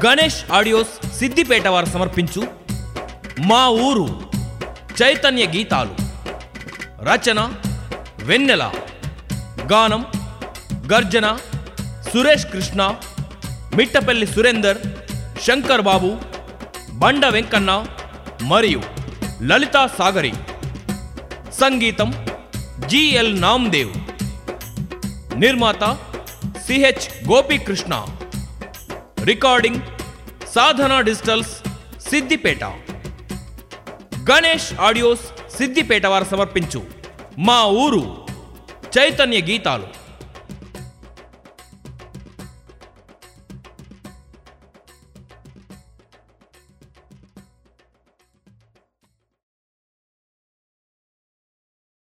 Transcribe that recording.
Ganesh audios Siddipet వారు సమర్పించు మా ఊరు చైతన్య గీతాలు రచన వెన్నెల గానం గర్జన సురేష్ కృష్ణ మిట్టపల్లి సురేందర్ శంకర్ బాబు బండ వెంకన్న మరియు లలితా సాగరి సంగీతం జిఎల్ నామ్దేవ్ నిర్మాత C H Gopikrishna recording Sadhana digitals Siddipet Ganesh audios Siddipet వారు సమర్పించు మా ఊరు చైతన్య గీతాలు